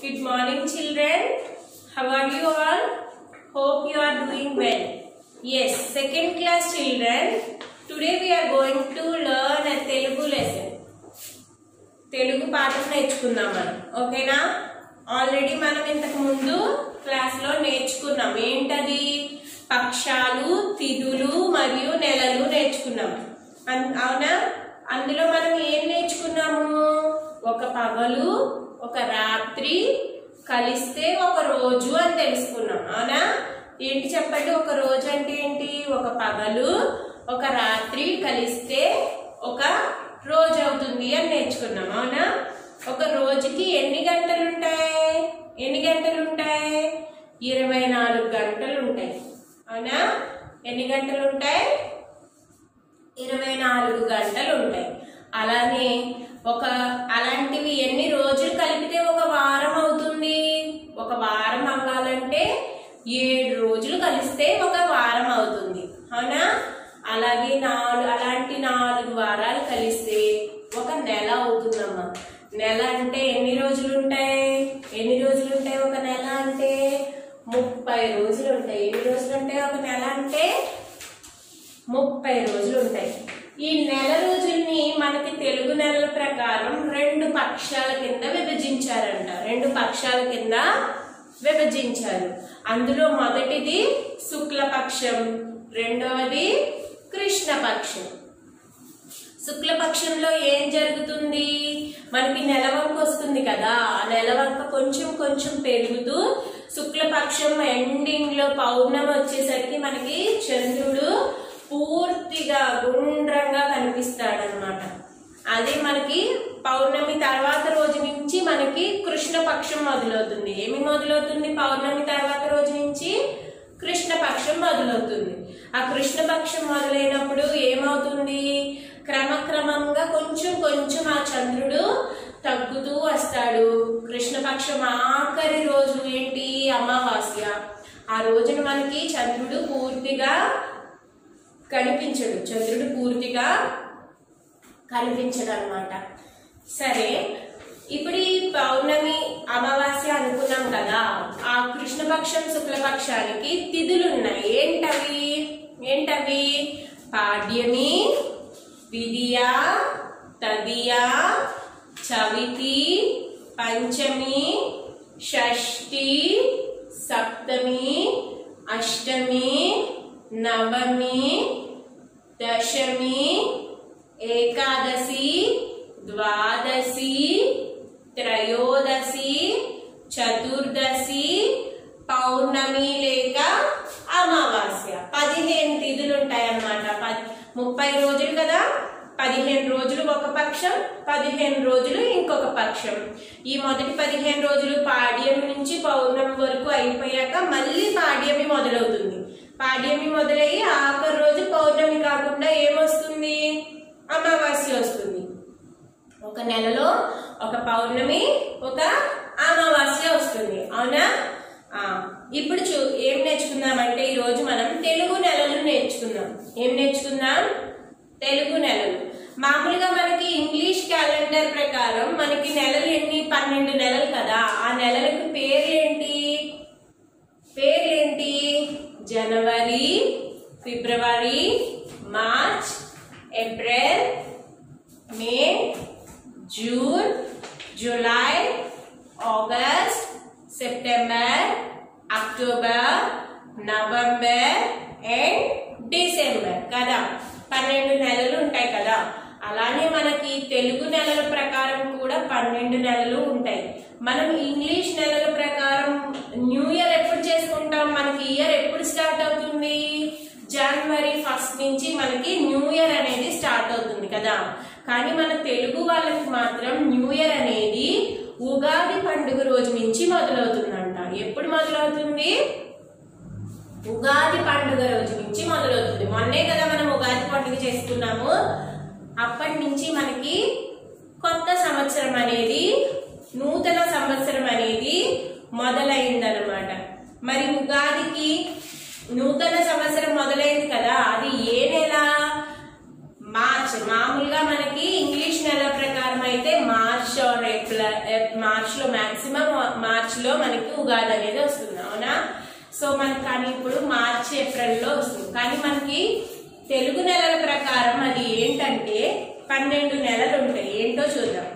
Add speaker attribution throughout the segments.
Speaker 1: Good morning, children. How are you all? Hope you are doing well. Yes, second class children. Today we are going to learn a Telugu lesson. Telugu పాఠం నేర్చుకుందాం మనం ఓకేనా already మనం ఇంతకు ముందు క్లాస్లో నేర్చుకున్నాం ఏంటది పక్షాలు తిథులు మరియు నెలలు నేర్చుకున్నాం అన్- అవునా అందులో మనం ఏం నేర్చుకున్నాము ఒక పగలు ఒక రాత్రి కలిస్తే ఒక రోజు అని తెలుసుకున్నాం అవునా ఏంటి చెప్పండి ఒక రోజు అంటే ఏంటి ఒక పగలు ఒక రాత్రి కలిస్తే ఒక రోజు అవుతుంది అని నేర్చుకున్నాం అవునా ఒక రోజుకి ఎన్ని గంటలు ఉంటాయి ఎన్ని గంటలు ఉంటాయి ఇరవై నాలుగు గంటలు ఉంటాయి అవునా ఎన్ని గంటలు ఉంటాయి ఇరవై నాలుగు గంటలు ఉంటాయి అలానే ఒక అలాంటివి ఎన్ని రోజులు కలిపితే ఒక వారం అవుతుంది ఒక వారం అవ్వాలంటే ఏడు రోజులు కలిస్తే ఒక వారం అవుతుంది అవునా అలాగే నాలుగు అలాంటి నాలుగు వారాలు కలిస్తే ఒక నెల అవుతుందమ్మా నెల అంటే ఎన్ని రోజులు ఉంటాయి ఎన్ని రోజులు ఉంటాయి ఒక నెల అంటే ముప్పై రోజులు ఉంటాయి ఎన్ని రోజులు ఉంటాయి ఒక నెల అంటే ముప్పై రోజులు ఉంటాయి ఈ నెల రోజుల్ని మనకి తెలుగు నెలల ప్రకారం రెండు పక్షాల కింద విభజించారంట రెండు పక్షాల కింద విభజించారు అందులో మొదటిది శుక్లపక్షం రెండవది కృష్ణపక్షం శుక్లపక్షంలో ఏం జరుగుతుంది మనకి నెలవంక వస్తుంది కదా ఆ నెలవంక కొంచెం కొంచెం పెరుగుతూ శుక్లపక్షం ఎండింగ్ లో పౌర్ణమి వచ్చేసరికి మనకి చంద్రుడు పూర్తిగా గుండ్రంగా కనిపిస్తాడనమాట అదే మనకి పౌర్ణమి తర్వాత రోజు నుంచి మనకి కృష్ణపక్షం మొదలవుతుంది ఏమి మొదలవుతుంది పౌర్ణమి తర్వాత రోజు నుంచి కృష్ణపక్షం మొదలవుతుంది ఆ కృష్ణపక్షం మొదలైనప్పుడు ఏమవుతుంది క్రమక్రమంగా కొంచెం కొంచెం ఆ చంద్రుడు తగ్గుతూ వస్తాడు కృష్ణపక్షం ఆఖరి రోజు ఏంటి అమావాస్య ఆ రోజున మనకి చంద్రుడు పూర్తిగా కనిపించడు చంద్రుడు పూర్తిగా కనిపించడు అనమాట సరే ఇప్పుడు ఈ పౌర్ణమి అమావాస్య అనుకున్నాం కదా ఆ కృష్ణపక్షం శుక్లపక్షానికి తిథులు ఉన్నాయి ఏంటవి ఏంటవి పాడ్యమి విధియ తదియ చవితి పంచమి షష్ఠి సప్తమి అష్టమి నవమి దశమి ఏకాదశి ద్వాదశి త్రయోదశి చతుర్దశి పౌర్ణమి లేక అమావాస్య పదిహేను తిథులు ఉంటాయన్నమాట పది ముప్పై రోజులు కదా పదిహేను రోజులు ఒక పక్షం పదిహేను రోజులు ఇంకొక పక్షం ఈ మొదటి పదిహేను రోజులు పాడ్యమి నుంచి పౌర్ణమి వరకు అయిపోయాక మళ్ళీ పాడ్యమి మొదలవుతుంది పాడ్యమి మొదలయ్యి ఆఖరి రోజు పౌర్ణమి కాకుండా ఏమొస్తుంది అమావాస్య వస్తుంది ఒక నెలలో ఒక పౌర్ణమి ఒక అమావాస్య వస్తుంది అవునా ఆ, ఇప్పుడు చూ ఏం నేర్చుకుందామంటే ఈ రోజు మనం తెలుగు నెలలు నేర్చుకుందాం ఏం నేర్చుకుందాం తెలుగు నెలలు మామూలుగా మనకి ఇంగ్లీష్ క్యాలెండర్ ప్రకారం మనకి నెలలు ఎన్ని పన్నెండు నెలలు కదా ఆ నెలలకు పేర్లేంటి పేర్లేంటి January February March April May June July August September October November and December కదా పన్నెండు నెలలు ఉంటాయి కదా అలానే మనకి తెలుగు నెలల ప్రకారం కూడా పన్నెండు నెలలు ఉంటాయి మనం ఇంగ్లీష్ నెలల ప్రకారం న్యూ ఇయర్ ఎప్పుడు చేసుకుంటాం మనకి ఇయర్ ఎప్పుడు స్టార్ట్ అవుతుంది జనవరి ఫస్ట్ నుంచి మనకి న్యూ ఇయర్ అనేది స్టార్ట్ అవుతుంది కదా కానీ మన తెలుగు వాళ్ళకి మాత్రం న్యూ ఇయర్ అనేది ఉగాది పండుగ రోజు నుంచి మొదలవుతుందంట ఎప్పుడు మొదలవుతుంది ఉగాది పండుగ రోజు నుంచి మొదలవుతుంది మొన్నే కదా మనం ఉగాది పండుగ చేసుకున్నాము అప్పటి నుంచి మనకి కొత్త సంవత్సరం అనేది నూతన సంవత్సరం అనేది మొదలైందనమాట మరి ఉగాదికి నూతన సంవత్సరం మొదలైంది కదా అది ఏ నెల మార్చ్ మామూలుగా మనకి ఇంగ్లీష్ నెల ప్రకారం అయితే మార్చ్ ఆర్ ఏప్రిల్ మార్చ్ లో మాక్సిమం మార్చ్ లో మనకి ఉగాది అనేది వస్తుంది అవునా సో మనకి కానీ ఇప్పుడు మార్చ్ ఏప్రిల్ లో వస్తుంది కానీ మనకి తెలుగు నెలల ప్రకారం అది ఏంటంటే పన్నెండు నెలలు ఉంటాయి ఏంటో చూద్దాం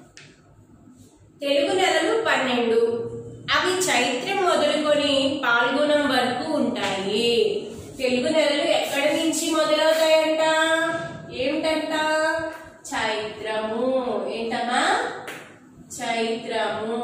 Speaker 1: తెలుగు నెలలు పన్నెండు అవి చైత్రం మొదలుకొని పాల్గొనం వరకు ఉంటాయి తెలుగు నెలలు ఎక్కడి నుంచి మొదలవుతాయంట ఏమిటంట చైత్రము ఏంటమ్మా చైత్రము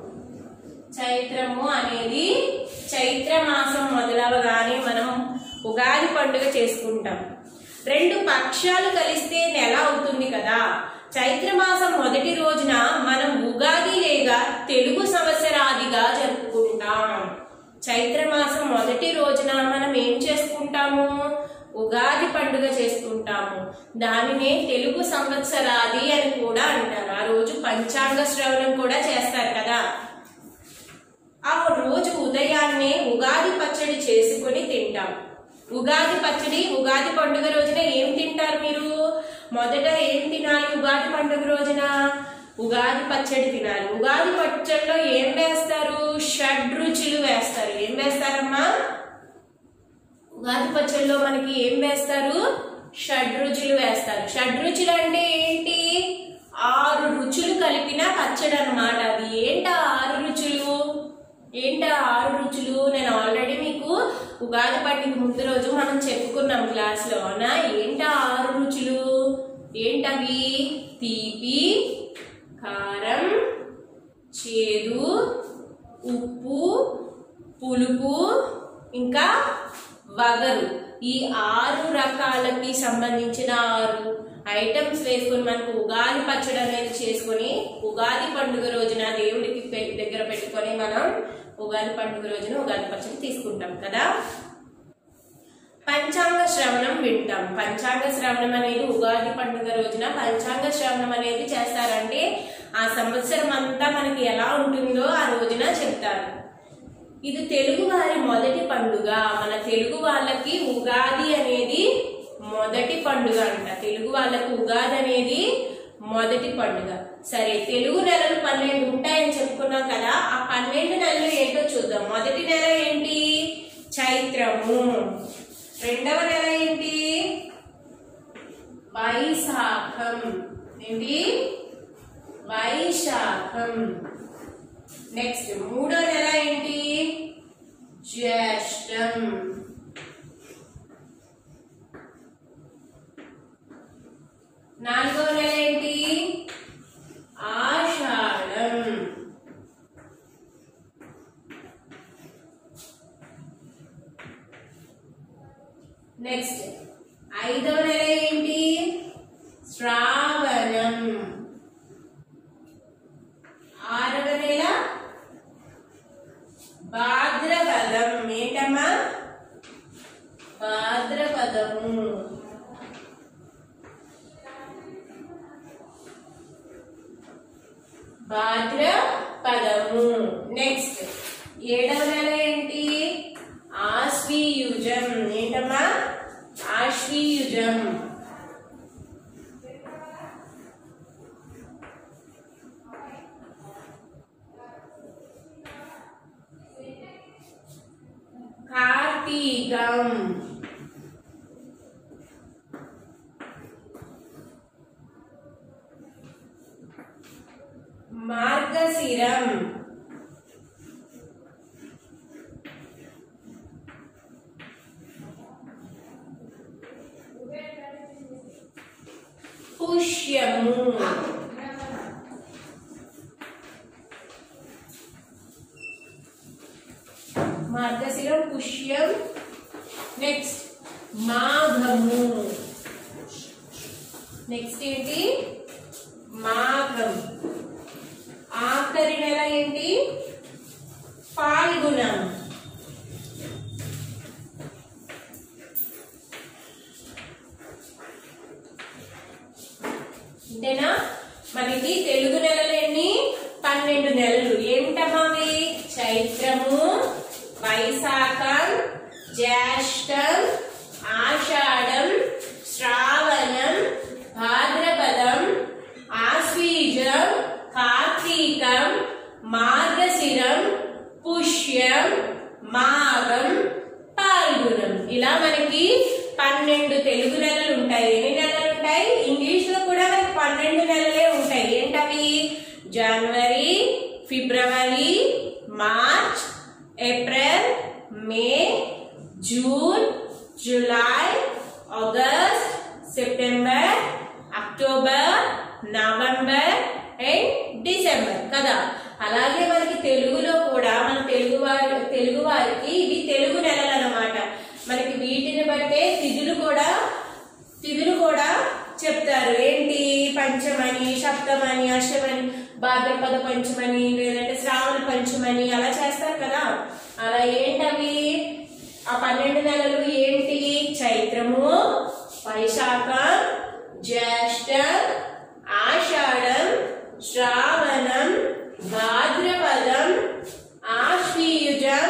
Speaker 1: చైత్రము అనేది చైత్ర మాసం మొదలవగానే మనం ఉగాది పండుగ చేసుకుంటాం రెండు పక్షాలు కలిస్తే నెల అవుతుంది కదా చైత్ర మాసం మొదటి రోజున మనం ఉగాది లేక తెలుగు సంవత్సరాదిగా జరుపుకుంటాం చైత్ర మాసం మొదటి రోజున మనం ఏం చేసుకుంటాము ఉగాది పండుగ చేసుకుంటాము దానినే తెలుగు సంవత్సరాది అని కూడా అంటారు ఆ రోజు పంచాంగ శ్రవణం కూడా చేస్తారు కదా ఆ రోజు ఉదయాన్నే ఉగాది పచ్చడి చేసుకొని తింటాం ఉగాది పచ్చడి ఉగాది పండుగ రోజున ఏం తింటారు మీరు మొదట ఏం తినాలి ఉగాది పండుగ రోజున ఉగాది పచ్చడి తినాలి ఉగాది పచ్చడిలో ఏం వేస్తారు షడ్ రుచులు వేస్తారు ఏం వేస్తారమ్మా ఉగాది పచ్చడిలో మనకి ఏం వేస్తారు షడ్ రుచులు వేస్తారు షడ్ రుచులు అంటే ఏంటి ఆరు రుచులు కలిపిన పచ్చడి అన్నమాట అది ఏంట ఆరు రుచులు ఏంట ఆరు రుచులు నేను ఆల్రెడీ మీకు ఉగాది పండుగ ముందు రోజు మనం చెప్పుకున్నాం క్లాస్ లో అవునా ఏంట ఆరు రుచులు ఏంటవి తీపి కారం చేదు ఉప్పు పులుపు ఇంకా వగరు ఈ ఆరు రకాలకి సంబంధించిన ఆరు ఐటమ్స్ వేసుకొని మనకు ఉగాది పచ్చడి అనేది చేసుకొని ఉగాది పండుగ రోజున దేవుడికి పె- దగ్గర పెట్టుకొని మనం ఉగాది పండుగ రోజున ఉగాది పచ్చడి తీసుకుంటాం కదా పంచాంగ శ్రవణం వింటాం పంచాంగ శ్రవణం అనేది ఉగాది పండుగ రోజున పంచాంగ శ్రవణం అనేది చేస్తారంటే ఆ సంవత్సరం అంతా మనకి ఎలా ఉంటుందో ఆ రోజున చెప్తారు ఇది తెలుగు వారి మొదటి పండుగ మన తెలుగు వాళ్ళకి ఉగాది అనేది మొదటి పండుగ అంట తెలుగు వాళ్ళకి ఉగాది అనేది మొదటి పండుగ సరే తెలుగు నెలలు పన్నెండు ఉంటాయని చెప్పుకున్నాం కదా ఆ పన్నెండు నెలలు ఏంటో చూద్దాం మొదటి నెల ఏంటి చైత్రము రెండవ నెల ఏంటి వైశాఖం ఏంటి వైశాఖం నెక్స్ట్ మూడో నెల ఏంటి జ్యేష్టం నాలుగో నెల ఏంటి ఆషాఢం నెక్స్ట్ ఐదవ నెల ఏంటి శ్రావణం ఆరవ నెల భాద్రపదం ఏంటమ్మా భాద్రపదము భాద్రపదము నెక్స్ట్ ఏడవ నెల ఏంటి ఆశ్వీయుజం ఏంటమ్మా ఆశ్వీయుజం కార్తీకం మార్గశిరం పుష్యము మార్గశిరం పుష్యం నెక్స్ట్ మాఘము నెక్స్ట్ ఏంటి మాఘం ఆఖరి నెల ఏంటి పాల్గొనం అంతేనా మనకి తెలుగు నెలలు ఎన్ని పన్నెండు నెలలు ఏమిటమ్మా అవి చైత్రము వైశాఖం జ్యేష్టం ఆషాఢం శ్రావణం భాద్రపదం ఆశ్వీజం మార్గశిరం పుష్యం మాఘం పాల్గుణం ఇలా మనకి పన్నెండు తెలుగు నెలలు ఉంటాయి ఎన్ని నెలలు ఉంటాయి ఇంగ్లీష్ లో కూడా మనకి పన్నెండు నెలలే ఉంటాయి ఏంటవి January February March April May June July August September October November and December కదా అలాగే మనకి తెలుగులో కూడా మన తెలుగు వారి తెలుగు వారికి ఇవి తెలుగు నెలలు అన్నమాట మనకి వీటిని బట్టే తిథులు కూడా తిథులు కూడా చెప్తారు ఏంటి పంచమని సప్తమని అష్టమని భాద్రపద పంచమని లేదంటే శ్రావణ పంచమని అలా చేస్తారు కదా అలా ఏంటవి ఆ పన్నెండు నెలలు ఏంటి చైత్రము వైశాఖం జ్యేష్టం ఆషాఢం శ్రావణం భాద్రపదం ఆశ్వీయుజం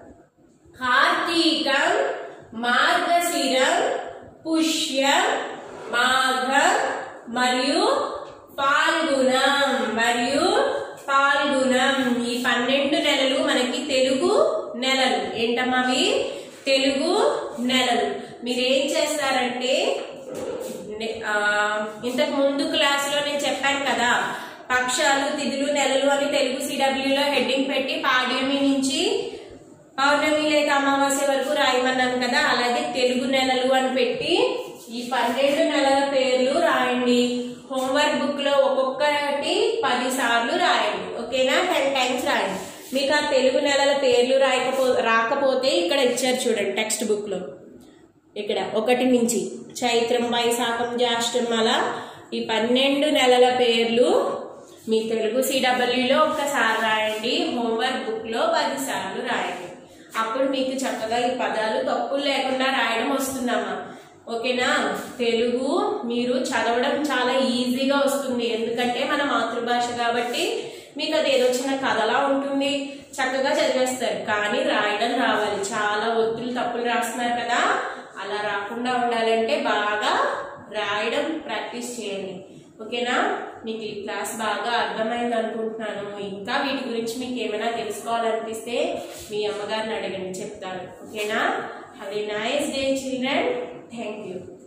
Speaker 1: కార్తీకం మార్గశిరం పుష్యం మాఘం మరియు పాల్గుణం మరియు పాల్గుణం ఈ పన్నెండు నెలలు మనకి తెలుగు నెలలు ఏంటమ్మవి తెలుగు నెలలు మీరేం చేస్తారంటే నే- ఆ, ఇంతకు ముందు క్లాసులో నేను చెప్పాను కదా పక్షాలు తిథులు నెలలు అని తెలుగు సిడబ్ల్యూలో హెడ్డింగ్ పెట్టి పాడ్యమి నుంచి పౌర్ణమి లేక అమావాస్య వరకు రాయమన్నాను కదా అలాగే తెలుగు నెలలు అని పెట్టి ఈ పన్నెండు నెలల పేర్లు రాయండి హోంవర్క్ బుక్ లో ఒక్కొక్కటి పది సార్లు రాయండి ఓకేనా టెన్ టైమ్స్ రాయండి మీకు ఆ తెలుగు నెలల పేర్లు రాయకపో రాకపోతే ఇక్కడ ఇచ్చారు చూడండి టెక్స్ట్ బుక్ లో ఇక్కడ ఒకటి నుంచి చైత్రం వైశాఖం జ్యేష్టం అలా ఈ పన్నెండు నెలల పేర్లు మీ తెలుగు సిడబ్ల్యూలో ఒక్కసారి రాయండి హోంవర్క్ బుక్ లో పది సార్లు రాయండి అప్పుడు మీకు చక్కగా ఈ పదాలు తప్పులు లేకుండా రాయడం వస్తుందమ్మా ఓకేనా తెలుగు మీరు చదవడం చాలా ఈజీగా వస్తుంది ఎందుకంటే మన మాతృభాష కాబట్టి మీకు అది ఏదో చిన్న కథలా ఉంటుంది చక్కగా చదివేస్తారు కానీ రాయడం రావాలి చాలా ఒత్తులు తప్పులు రాస్తున్నారు కదా అలా రాకుండా ఉండాలంటే బాగా రాయడం ప్రాక్టీస్ చేయండి ఓకేనా మీకు ఈ క్లాస్ బాగా అర్థమైంది అనుకుంటున్నాను ఇంకా వీటి గురించి మీకు ఏమైనా తెలుసుకోవాలనిపిస్తే మీ అమ్మగారిని అడగండి చెప్తాను ఓకేనా have a nice day children thank you